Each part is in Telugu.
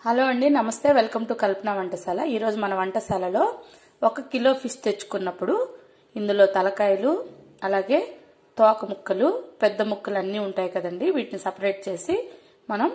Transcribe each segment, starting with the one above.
హలో అండి నమస్తే వెల్కమ్ టు కల్పన వంటశాల ఈరోజు మన వంటశాలలో ఒక కిలో ఫిష్ తెచ్చుకున్నప్పుడు ఇందులో తలకాయలు అలాగే తోక ముక్కలు పెద్ద ముక్కలు అన్నీ ఉంటాయి కదండి వీటిని సపరేట్ చేసి మనం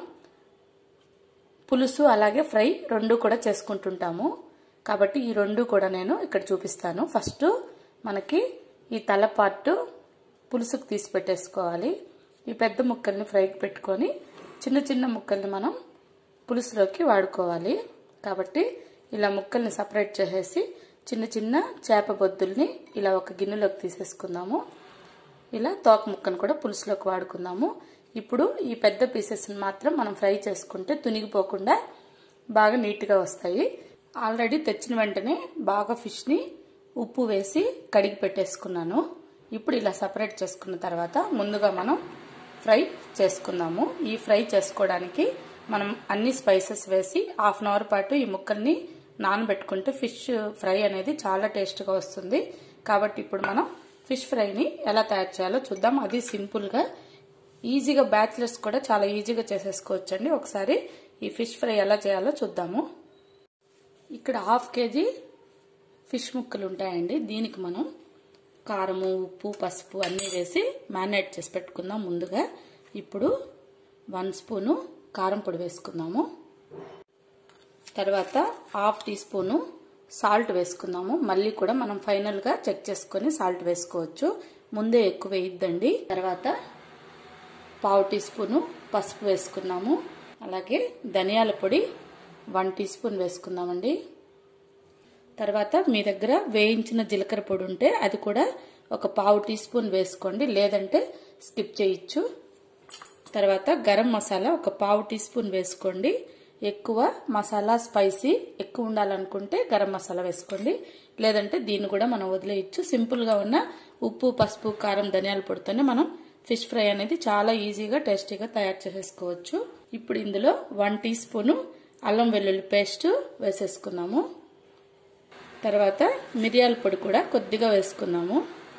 పులుసు అలాగే ఫ్రై రెండు కూడా చేసుకుంటుంటాము కాబట్టి ఈ రెండు కూడా నేను ఇక్కడ చూపిస్తాను ఫస్ట్ మనకి ఈ తల పార్ట్ పులుసుకు తీసి పెట్టేసుకోవాలి ఈ పెద్ద ముక్కల్ని ఫ్రైకి పెట్టుకొని చిన్న చిన్న ముక్కల్ని మనం పులుసులోకి వాడుకోవాలి కాబట్టి ఇలా ముక్కల్ని సపరేట్ చేసేసి చిన్న చిన్న చేప బొద్దుల్ని ఇలా ఒక గిన్నెలోకి తీసేసుకుందాము ఇలా తోక ముక్కను కూడా పులుసులోకి వాడుకుందాము ఇప్పుడు ఈ పెద్ద పీసెస్ని మాత్రం మనం ఫ్రై చేసుకుంటే తునిగిపోకుండా బాగా నీట్గా వస్తాయి ఆల్రెడీ తెచ్చిన వెంటనే బాగా ఫిష్ని ఉప్పు వేసి కడిగి పెట్టేసుకున్నాను ఇప్పుడు ఇలా సపరేట్ చేసుకున్న తర్వాత ముందుగా మనం ఫ్రై చేసుకుందాము ఈ ఫ్రై చేసుకోవడానికి మనం అన్ని స్పైసెస్ వేసి హాఫ్ అన్ అవర్ పాటు ఈ ముక్కల్ని నానబెట్టుకుంటే ఫిష్ ఫ్రై అనేది చాలా టేస్ట్గా వస్తుంది కాబట్టి ఇప్పుడు మనం ఫిష్ ఫ్రైని ఎలా తయారు చేయాలో చూద్దాం అది సింపుల్గా ఈజీగా బ్యాచిలర్స్ కూడా చాలా ఈజీగా చేసేసుకోవచ్చు అండి ఒకసారి ఈ ఫిష్ ఫ్రై ఎలా చేయాలో చూద్దాము ఇక్కడ హాఫ్ కేజీ ఫిష్ ముక్కలు ఉంటాయండి దీనికి మనం కారము ఉప్పు పసుపు అన్నీ వేసి మ్యారినేట్ చేసి పెట్టుకుందాం ముందుగా ఇప్పుడు వన్ స్పూను కారం పొడి వేసుకుందాము తర్వాత హాఫ్ టీ స్పూను సాల్ట్ వేసుకుందాము మళ్ళీ కూడా మనం ఫైనల్గా చెక్ చేసుకొని సాల్ట్ వేసుకోవచ్చు ముందే ఎక్కువ వేయద్దండి తర్వాత పావు టీ స్పూను పసుపు వేసుకున్నాము అలాగే ధనియాల పొడి వన్ టీ స్పూన్ వేసుకుందామండి తర్వాత మీ దగ్గర వేయించిన జీలకర్ర పొడి ఉంటే అది కూడా ఒక పావు టీ స్పూన్ వేసుకోండి లేదంటే స్కిప్ చేయొచ్చు తర్వాత గరం మసాలా ఒక పావు టీ స్పూన్ వేసుకోండి ఎక్కువ మసాలా స్పైసీ ఎక్కువ ఉండాలనుకుంటే గరం మసాలా వేసుకోండి లేదంటే దీన్ని కూడా మనం వదిలేయచ్చు సింపుల్గా ఉన్న ఉప్పు పసుపు కారం ధనియాల పొడితోనే మనం ఫిష్ ఫ్రై అనేది చాలా ఈజీగా టేస్టీగా తయారు చేసేసుకోవచ్చు ఇప్పుడు ఇందులో వన్ టీ స్పూను అల్లం వెల్లుల్లి పేస్ట్ వేసేసుకున్నాము తర్వాత మిరియాల పొడి కూడా కొద్దిగా వేసుకున్నాము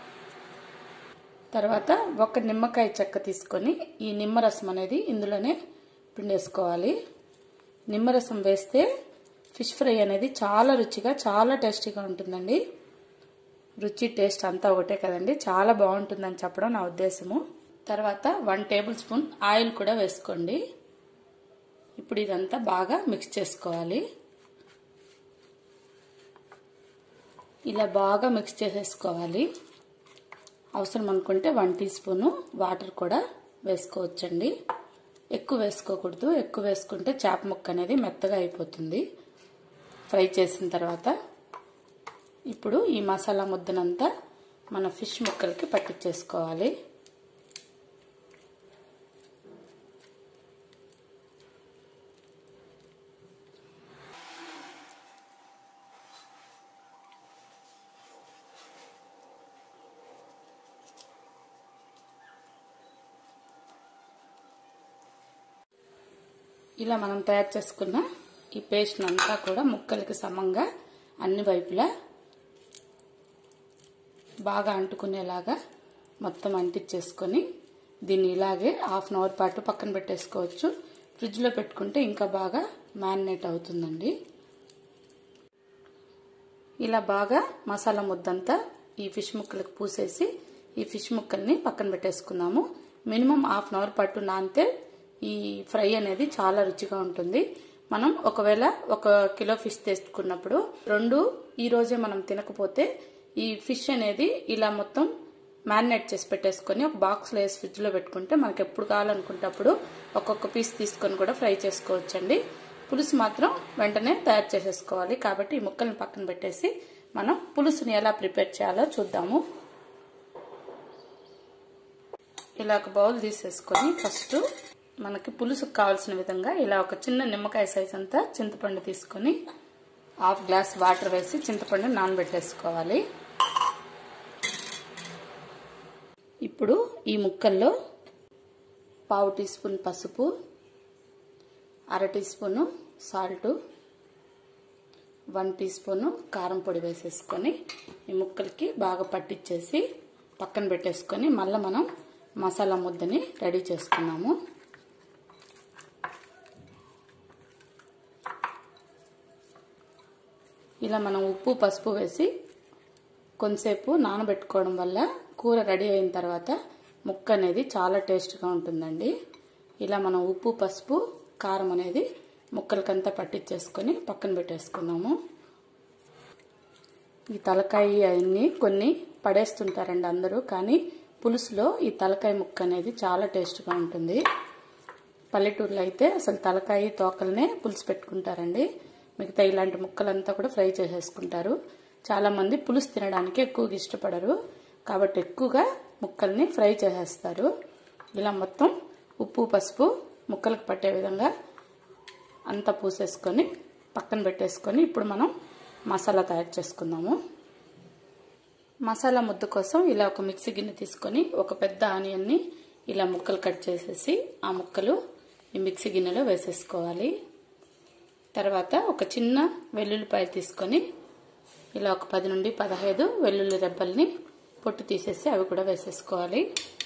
తర్వాత ఒక నిమ్మకాయ చెక్క తీసుకొని ఈ నిమ్మరసం అనేది ఇందులోనే పిండేసుకోవాలి నిమ్మరసం వేస్తే ఫిష్ ఫ్రై అనేది చాలా రుచిగా చాలా టేస్టీగా ఉంటుందండి రుచి టేస్ట్ అంతా ఒకటే కదండి చాలా బాగుంటుందని చెప్పడం నా ఉద్దేశము తర్వాత వన్ టేబుల్ స్పూన్ ఆయిల్ కూడా వేసుకోండి ఇప్పుడు ఇదంతా బాగా మిక్స్ చేసుకోవాలి ఇలా బాగా మిక్స్ చేసేసుకోవాలి అవసరం అనుకుంటే వన్ టీ స్పూను వాటర్ కూడా వేసుకోవచ్చండి ఎక్కువ వేసుకోకూడదు ఎక్కువ వేసుకుంటే చేప ముక్క అనేది మెత్తగా అయిపోతుంది ఫ్రై చేసిన తర్వాత ఇప్పుడు ఈ మసాలా ముద్దనంతా మన ఫిష్ ముక్కలకి పట్టించేసుకోవాలి ఇలా మనం తయారు చేసుకున్న ఈ పేస్ట్ అంతా కూడా ముక్కలకి సమంగా అన్ని వైపులా బాగా అంటుకునేలాగా మొత్తం అంటించేసుకొని దీన్ని ఇలాగే హాఫ్ అన్ అవర్ పాటు పక్కన పెట్టేసుకోవచ్చు ఫ్రిడ్జ్లో పెట్టుకుంటే ఇంకా బాగా మ్యారినేట్ అవుతుందండి ఇలా బాగా మసాలా ముద్దంతా ఈ ఫిష్ ముక్కలకు పూసేసి ఈ ఫిష్ ముక్కల్ని పక్కన పెట్టేసుకుందాము మినిమం హాఫ్ అన్ అవర్ పాటు నానితే ఈ ఫ్రై అనేది చాలా రుచిగా ఉంటుంది మనం ఒకవేళ ఒక కిలో ఫిష్ తీసుకున్నప్పుడు రెండు ఈ రోజే మనం తినకపోతే ఈ ఫిష్ అనేది ఇలా మొత్తం మ్యారినేట్ చేసి పెట్టేసుకొని ఒక బాక్స్లో వేసి ఫ్రిడ్జ్లో పెట్టుకుంటే మనకి ఎప్పుడు కావాలనుకుంటే అప్పుడు ఒక్కొక్క పీస్ తీసుకొని కూడా ఫ్రై చేసుకోవచ్చండి పులుసు మాత్రం వెంటనే తయారు చేసేసుకోవాలి కాబట్టి ఈ ముక్కల్ని పక్కన పెట్టేసి మనం పులుసుని ఎలా ప్రిపేర్ చేయాలో చూద్దాము ఇలా ఒక బౌల్ తీసేసుకొని ఫస్ట్ మనకి పులుసుకు కావాల్సిన విధంగా ఇలా ఒక చిన్న నిమ్మకాయ సైజ్ అంతా చింతపండు తీసుకొని హాఫ్ గ్లాస్ వాటర్ వేసి చింతపండు నానబెట్టేసుకోవాలి ఇప్పుడు ఈ ముక్కల్లో పావు టీ స్పూన్ పసుపు అర teaspoon salt one teaspoon కారం పొడి వేసేసుకొని ఈ ముక్కలకి బాగా పట్టించేసి పక్కన పెట్టేసుకొని మళ్ళీ మనం మసాలా ముద్దని రెడీ చేసుకున్నాము ఇలా మనం ఉప్పు పసుపు వేసి కొంతసేపు నానబెట్టుకోవడం వల్ల కూర రెడీ అయిన తర్వాత ముక్క అనేది చాలా టేస్ట్గా ఉంటుందండి ఇలా మనం ఉప్పు పసుపు కారం అనేది ముక్కలకంతా పట్టించేసుకొని పక్కన పెట్టేసుకున్నాము ఈ తలకాయ అవన్నీ కొన్ని పడేస్తుంటారండి అందరూ కానీ పులుసులో ఈ తలకాయ ముక్క అనేది చాలా టేస్ట్గా ఉంటుంది పల్లెటూరులో అయితే అసలు తలకాయ తోకలనే పులుసు పెట్టుకుంటారండి మిగతా ఇలాంటి ముక్కలంతా కూడా ఫ్రై చేసేసుకుంటారు చాలామంది పులుసు తినడానికి ఎక్కువగా ఇష్టపడరు కాబట్టి ఎక్కువగా ముక్కల్ని ఫ్రై చేసేస్తారు ఇలా మొత్తం ఉప్పు పసుపు ముక్కలకు పట్టే విధంగా అంతా పూసేసుకొని పక్కన పెట్టేసుకొని ఇప్పుడు మనం మసాలా తయారు చేసుకుందాము మసాలా ముద్ద కోసం ఇలా ఒక మిక్సీ గిన్నె తీసుకొని ఒక పెద్ద ఆనియన్ని ఇలా ముక్కలు కట్ చేసేసి ఆ ముక్కలు ఈ మిక్సీ గిన్నెలో వేసేసుకోవాలి తర్వాత ఒక చిన్న వెల్లుల్లిపాయ తీసుకొని ఇలా ఒక పది నుండి పదహైదు వెల్లుల్లి రెబ్బల్ని పొట్టు తీసేసి అవి కూడా వేసేసుకోవాలి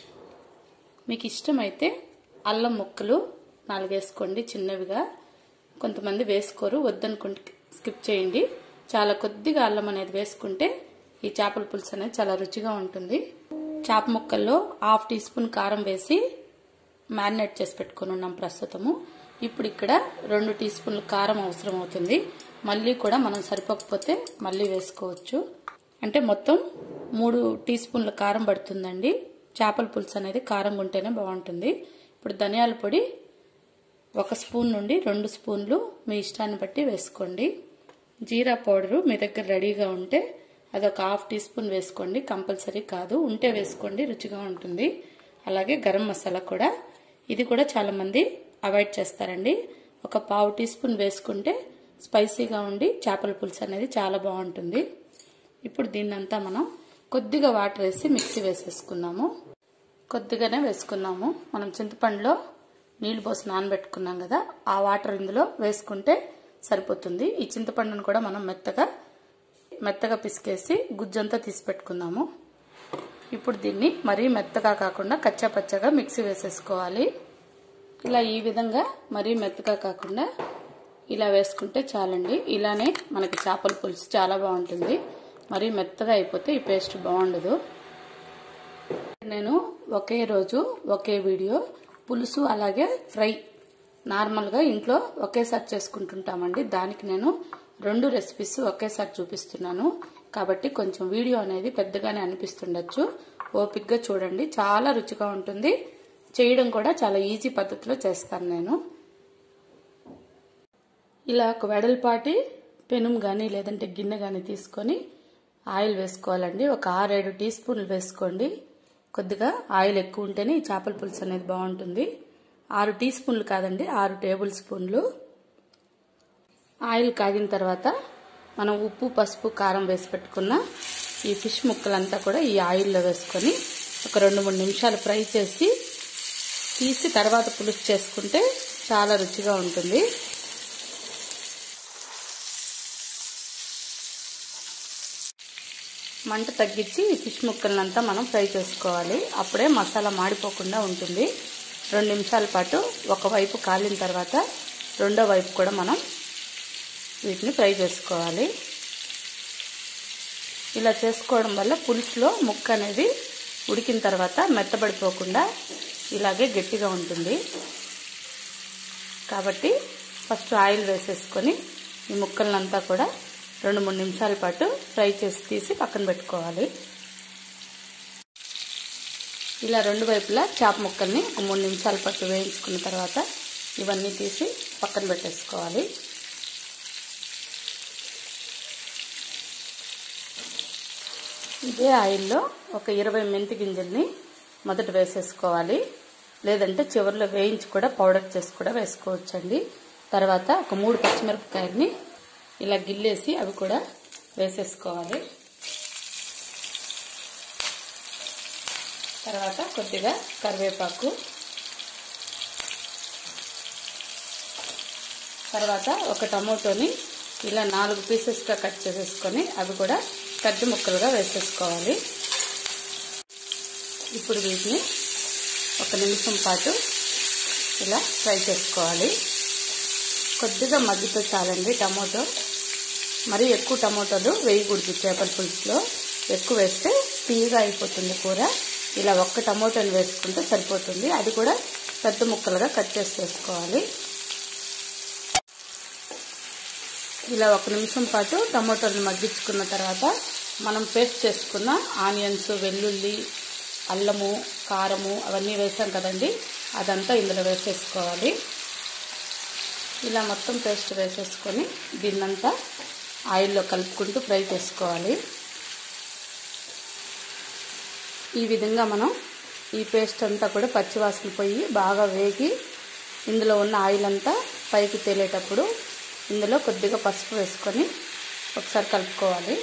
మీకు ఇష్టమైతే అల్లం ముక్కలు నాలుగేసుకోండి చిన్నవిగా కొంతమంది వేసుకోరు వద్దనుకుంటే స్కిప్ చేయండి చాలా కొద్దిగా అల్లం అనేది వేసుకుంటే ఈ చేపల పులుసు అనేది చాలా రుచిగా ఉంటుంది చేప ముక్కల్లో హాఫ్ టీ స్పూన్ కారం వేసి మ్యారినేట్ చేసి పెట్టుకుని ఉన్నాం ప్రస్తుతము ఇప్పుడు ఇక్కడ రెండు టీ స్పూన్లు కారం అవసరం అవుతుంది మళ్ళీ కూడా మనం సరిపోకపోతే మళ్ళీ వేసుకోవచ్చు అంటే మొత్తం మూడు టీ స్పూన్ల కారం పడుతుందండి చేపల పులుసు అనేది కారం ఉంటేనే బాగుంటుంది ఇప్పుడు ధనియాల పొడి ఒక స్పూన్ నుండి రెండు స్పూన్లు మీ ఇష్టాన్ని బట్టి వేసుకోండి జీరా పౌడరు మీ దగ్గర రెడీగా ఉంటే అదొక హాఫ్ టీ స్పూన్ వేసుకోండి కంపల్సరీ కాదు ఉంటే వేసుకోండి రుచిగా ఉంటుంది అలాగే గరం మసాలా కూడా ఇది కూడా చాలామంది అవాయిడ్ చేస్తారండి ఒక పావు టీ స్పూన్ వేసుకుంటే స్పైసీగా ఉండి చేపల పులుసు అనేది చాలా బాగుంటుంది ఇప్పుడు దీన్నంతా మనం కొద్దిగా వాటర్ వేసి మిక్సీ వేసేసుకుందాము కొద్దిగానే వేసుకున్నాము మనం చింతపండులో నీళ్లు పోసి నానబెట్టుకున్నాం కదా ఆ వాటర్ ఇందులో వేసుకుంటే సరిపోతుంది ఈ చింతపండును కూడా మనం మెత్తగా మెత్తగా పిసికేసి గుజ్జంతా తీసి పెట్టుకుందాము ఇప్పుడు దీన్ని మరీ మెత్తగా కాకుండా కచ్చా పచ్చగా మిక్సీ వేసేసుకోవాలి ఇలా ఈ విధంగా మరీ మెత్తగా కాకుండా ఇలా వేసుకుంటే చాలండి ఇలానే మనకి చేపల పులుసు చాలా బాగుంటుంది మరీ మెత్తగా అయిపోతే ఈ పేస్ట్ బాగుండదు నేను ఒకే రోజు ఒకే వీడియో పులుసు అలాగే ఫ్రై నార్మల్గా ఇంట్లో ఒకేసారి చేసుకుంటుంటామండి దానికి నేను రెండు రెసిపీస్ ఒకేసారి చూపిస్తున్నాను కాబట్టి కొంచెం వీడియో అనేది పెద్దగానే అనిపిస్తుండొచ్చు ఓపిక్గా చూడండి చాలా రుచిగా ఉంటుంది చేయడం కూడా చాలా ఈజీ పద్ధతిలో చేస్తాను నేను ఇలా ఒక వెడల్పాటి పెనుం కానీ లేదంటే గిన్నె కానీ తీసుకొని ఆయిల్ వేసుకోవాలండి ఒక ఆరేడు టీ స్పూన్లు వేసుకోండి కొద్దిగా ఆయిల్ ఎక్కువ ఉంటేనే ఈ చేపల పులుసు అనేది బాగుంటుంది ఆరు టీ స్పూన్లు కాదండి ఆరు టేబుల్ స్పూన్లు ఆయిల్ కాగిన తర్వాత మనం ఉప్పు పసుపు కారం వేసి పెట్టుకున్న ఈ ఫిష్ ముక్కలంతా కూడా ఈ ఆయిల్లో వేసుకొని ఒక రెండు మూడు నిమిషాలు ఫ్రై చేసి తీసి తర్వాత పులుసు చేసుకుంటే చాలా రుచిగా ఉంటుంది మంట తగ్గించి ఈ ఫిష్ ముక్కలంతా మనం ఫ్రై చేసుకోవాలి అప్పుడే మసాలా మాడిపోకుండా ఉంటుంది రెండు నిమిషాల పాటు ఒకవైపు కాలిన తర్వాత రెండో వైపు కూడా మనం వీటిని ఫ్రై చేసుకోవాలి ఇలా చేసుకోవడం వల్ల పులుసులో ముక్క అనేది ఉడికిన తర్వాత మెత్తబడిపోకుండా ఇలాగే గట్టిగా ఉంటుంది కాబట్టి ఫస్ట్ ఆయిల్ వేసేసుకొని ఈ ముక్కలనంతా కూడా రెండు మూడు నిమిషాల పాటు ఫ్రై చేసి తీసి పక్కన పెట్టుకోవాలి ఇలా రెండు వైపులా చేప ముక్కల్ని ఒక మూడు నిమిషాల పాటు వేయించుకున్న తర్వాత ఇవన్నీ తీసి పక్కన పెట్టేసుకోవాలి ఇదే ఆయిల్లో ఒక ఇరవై మెంతి గింజల్ని మొదట వేసేసుకోవాలి లేదంటే చివరిలో వేయించి కూడా పౌడర్ చేసి కూడా వేసుకోవచ్చండి తర్వాత ఒక మూడు పచ్చిమిరపకాయలని ఇలా గిల్లేసి అవి కూడా వేసేసుకోవాలి తర్వాత కొద్దిగా కరివేపాకు తర్వాత ఒక టమోటోని ఇలా నాలుగు పీసెస్గా కట్ చేసేసుకొని అవి కూడా పెద్ద ముక్కలుగా వేసేసుకోవాలి ఇప్పుడు వీటిని ఒక నిమిషం పాటు ఇలా ఫ్రై చేసుకోవాలి కొద్దిగా మగ్గితే చాలండి టమోటో మరి ఎక్కువ టమోటాలు వేయకూడదు చేపల పులుసులో ఎక్కువ వేస్తే తీయగా అయిపోతుంది కూర ఇలా ఒక్క టమోటాలు వేసుకుంటే సరిపోతుంది అది కూడా పెద్ద ముక్కలుగా కట్ చేసి వేసుకోవాలి ఇలా ఒక నిమిషం పాటు టమోటాలను మగ్గించుకున్న తర్వాత మనం పేస్ట్ చేసుకున్న ఆనియన్స్ వెల్లుల్లి అల్లము కారము అవన్నీ వేసాం కదండి అదంతా ఇందులో వేసేసుకోవాలి ఇలా మొత్తం పేస్ట్ వేసేసుకొని దీన్నంతా ఆయిల్లో కలుపుకుంటూ ఫ్రై చేసుకోవాలి ఈ విధంగా మనం ఈ పేస్ట్ అంతా కూడా పచ్చివాసన పోయి బాగా వేగి ఇందులో ఉన్న ఆయిల్ అంతా పైకి తేలేటప్పుడు ఇందులో కొద్దిగా పసుపు వేసుకొని ఒకసారి కలుపుకోవాలి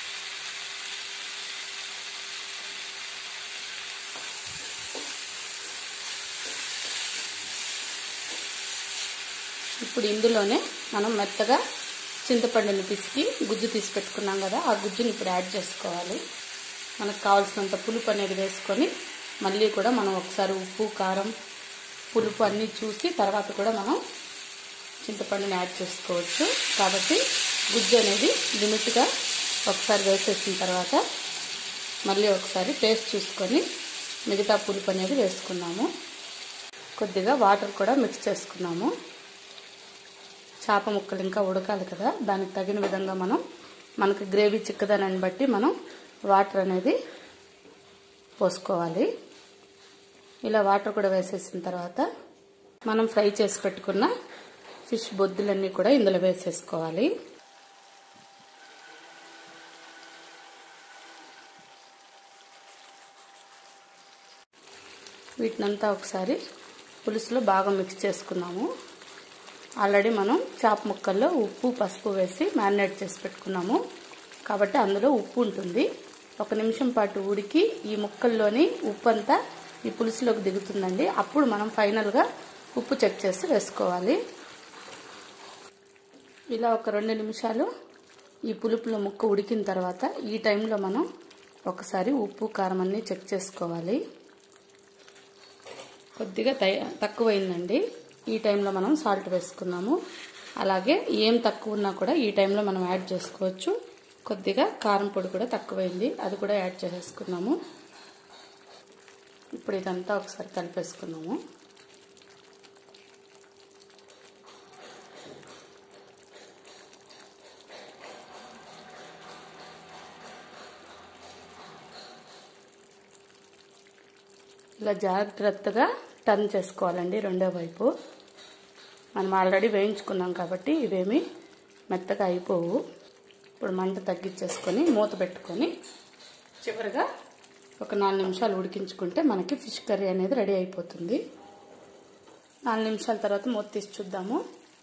ఇప్పుడు ఇందులోనే మనం మెత్తగా చింతపండుని పిసికి గుజ్జు తీసి పెట్టుకున్నాం కదా ఆ గుజ్జుని ఇప్పుడు యాడ్ చేసుకోవాలి మనకు కావాల్సినంత పులుపు అనేది వేసుకొని మళ్ళీ కూడా మనం ఒకసారి ఉప్పు కారం పులుపు అన్నీ చూసి తర్వాత కూడా మనం చింతపండుని యాడ్ చేసుకోవచ్చు కాబట్టి గుజ్జు అనేది లిమిట్గా ఒకసారి వేసేసిన తర్వాత మళ్ళీ ఒకసారి టేస్ట్ చూసుకొని మిగతా పులుపు అనేది వేసుకున్నాము కొద్దిగా వాటర్ కూడా మిక్స్ చేసుకున్నాము చేప ముక్కలు ఇంకా ఉడకాలి కదా దానికి తగిన విధంగా మనం మనకి గ్రేవీ చిక్కదనాన్ని బట్టి మనం వాటర్ అనేది పోసుకోవాలి ఇలా వాటర్ కూడా వేసేసిన తర్వాత మనం ఫ్రై చేసి పెట్టుకున్న ఫిష్ బొద్దులన్నీ కూడా ఇందులో వేసేసుకోవాలి వీటినంతా ఒకసారి పులుసులో బాగా మిక్స్ చేసుకున్నాము ఆల్రెడీ మనం చేప ముక్కల్లో ఉప్పు పసుపు వేసి మ్యారినేట్ చేసి పెట్టుకున్నాము కాబట్టి అందులో ఉప్పు ఉంటుంది ఒక నిమిషం పాటు ఉడికి ఈ ముక్కల్లోని ఉప్పు అంతా ఈ పులుసులోకి దిగుతుందండి అప్పుడు మనం ఫైనల్గా ఉప్పు చెక్ చేసి వేసుకోవాలి ఇలా ఒక రెండు నిమిషాలు ఈ పులుపులో ముక్క ఉడికిన తర్వాత ఈ టైంలో మనం ఒకసారి ఉప్పు కారం అన్నీ చెక్ చేసుకోవాలి కొద్దిగా తక్కువైందండి ఈ టైంలో మనం సాల్ట్ వేసుకున్నాము అలాగే ఏం తక్కువ ఉన్నా కూడా ఈ టైంలో మనం యాడ్ చేసుకోవచ్చు కొద్దిగా కారం పొడి కూడా తక్కువైంది అది కూడా యాడ్ చేసేసుకున్నాము ఇప్పుడు ఇదంతా ఒకసారి కలిపేసుకున్నాము ఇలా జాగ్రత్తగా టర్న్ చేసుకోవాలండి రెండో వైపు మనం ఆల్రెడీ వేయించుకున్నాం కాబట్టి ఇవేమి మెత్తగా అయిపోవు ఇప్పుడు మంట తగ్గించేసుకొని మూత పెట్టుకొని చివరిగా ఒక నాలుగు నిమిషాలు ఉడికించుకుంటే మనకి ఫిష్ కర్రీ అనేది రెడీ అయిపోతుంది నాలుగు నిమిషాల తర్వాత మూత తీసి చూద్దాము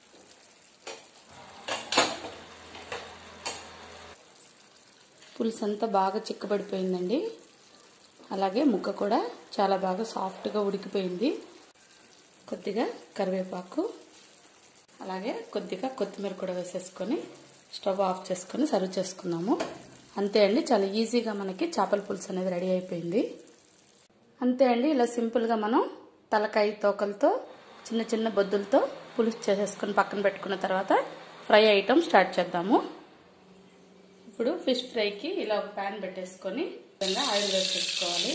పులుసు అంతా బాగా చిక్కబడిపోయిందండి అలాగే ముక్క కూడా చాలా బాగా సాఫ్ట్గా ఉడికిపోయింది కొద్దిగా కరివేపాకు అలాగే కొద్దిగా కొత్తిమీర కూడా వేసేసుకొని స్టవ్ ఆఫ్ చేసుకొని సర్వ్ చేసుకున్నాము అంతే అండి చాలా ఈజీగా మనకి చేపల పులుసు అనేది రెడీ అయిపోయింది అంతే అండి ఇలా సింపుల్గా మనం తలకాయ తోకలతో చిన్న చిన్న బొద్దులతో పులుసు చేసేసుకొని పక్కన పెట్టుకున్న తర్వాత ఫ్రై ఐటమ్ స్టార్ట్ చేద్దాము ఇప్పుడు ఫిష్ ఫ్రైకి ఇలా ఒక ప్యాన్ పెట్టేసుకొని విధంగా ఆయిల్ వేసేసుకోవాలి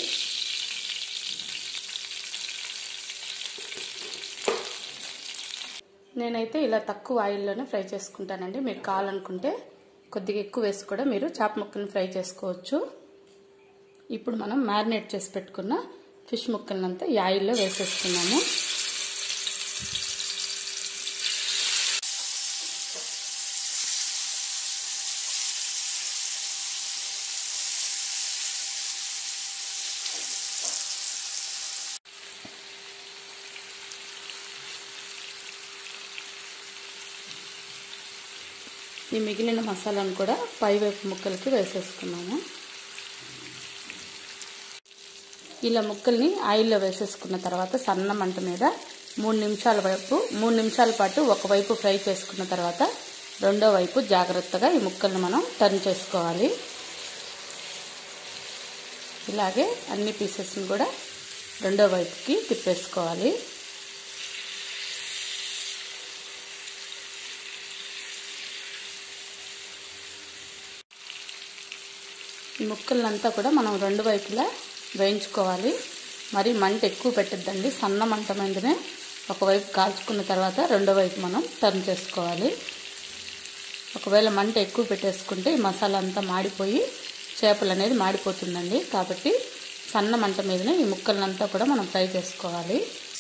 నేనైతే ఇలా తక్కువ ఆయిల్లోనే ఫ్రై చేసుకుంటానండి మీకు కావాలనుకుంటే కొద్దిగా ఎక్కువ వేసి కూడా మీరు చేప ముక్కల్ని ఫ్రై చేసుకోవచ్చు ఇప్పుడు మనం మ్యారినేట్ చేసి పెట్టుకున్న ఫిష్ ముక్కలనంతా ఈ ఆయిల్లో వేసేసుకున్నాము ఈ మిగిలిన మసాలాను కూడా పైవైపు ముక్కలకి వేసేసుకున్నాము ఇలా ముక్కల్ని ఆయిల్లో వేసేసుకున్న తర్వాత సన్న మంట మీద మూడు నిమిషాల వైపు మూడు నిమిషాల పాటు ఒకవైపు ఫ్రై చేసుకున్న తర్వాత రెండో వైపు జాగ్రత్తగా ఈ ముక్కల్ని మనం టర్న్ చేసుకోవాలి ఇలాగే అన్ని పీసెస్ని కూడా రెండో వైపుకి తిప్పేసుకోవాలి ఈ ముక్కలంతా కూడా మనం రెండు వైపులా వేయించుకోవాలి మరి మంట ఎక్కువ పెట్టద్దండి సన్న మంట మీదనే ఒకవైపు కాల్చుకున్న తర్వాత రెండో వైపు మనం టర్న్ చేసుకోవాలి ఒకవేళ మంట ఎక్కువ పెట్టేసుకుంటే ఈ మసాలా అంతా మాడిపోయి చేపలు అనేది మాడిపోతుందండి కాబట్టి సన్న మంట మీదనే ఈ ముక్కలంతా కూడా మనం ఫ్రై చేసుకోవాలి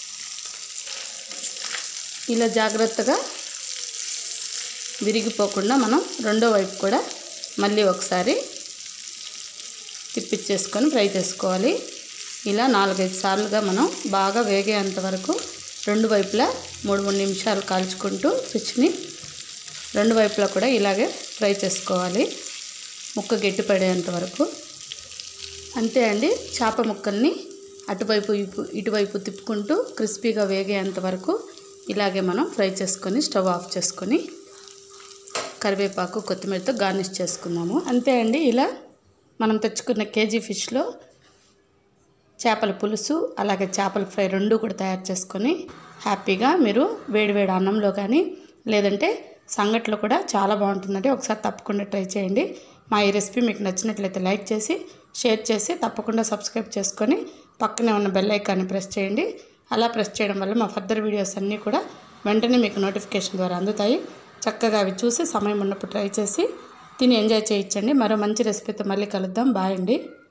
ఇలా జాగ్రత్తగా విరిగిపోకుండా మనం రెండో వైపు కూడా మళ్ళీ ఒకసారి తిప్పిచ్చేసుకొని ఫ్రై చేసుకోవాలి ఇలా నాలుగైదు సార్లుగా మనం బాగా వేగేంత వరకు రెండు వైపులా మూడు మూడు నిమిషాలు కాల్చుకుంటూ ఫిష్ని రెండు వైపులా కూడా ఇలాగే ఫ్రై చేసుకోవాలి ముక్క గట్టిపడేంత వరకు అంతే అండి చేప ముక్కల్ని అటువైపు ఇపు- ఇటువైపు తిప్పుకుంటూ క్రిస్పీగా వేగేంత వరకు ఇలాగే మనం ఫ్రై చేసుకొని స్టవ్ ఆఫ్ చేసుకొని కరివేపాకు కొత్తిమీరతో గార్నిష్ చేసుకుందాము అంతే అండి ఇలా మనం తెచ్చుకున్న కేజీ ఫిష్లో చేపల పులుసు అలాగే చేపల ఫ్రై రెండు కూడా తయారు చేసుకొని హ్యాపీగా మీరు వేడివేడి అన్నంలో కానీ లేదంటే సంగట్లో కూడా చాలా బాగుంటుందండి ఒకసారి తప్పకుండా ట్రై చేయండి మా ఈ రెసిపీ మీకు నచ్చినట్లయితే లైక్ చేసి షేర్ చేసి తప్పకుండా సబ్స్క్రైబ్ చేసుకొని పక్కనే ఉన్న బెల్ ఐకాన్ని ప్రెస్ చేయండి అలా ప్రెస్ చేయడం వల్ల మా ఫర్దర్ వీడియోస్ అన్నీ కూడా వెంటనే మీకు నోటిఫికేషన్ ద్వారా అందుతాయి చక్కగా అవి చూసి సమయం ఉన్నప్పుడు ట్రై చేసి తిని ఎంజాయ్ చేయించండి మరో మంచి రెసిపీతో మళ్ళీ కలుద్దాం బాయ్ అండి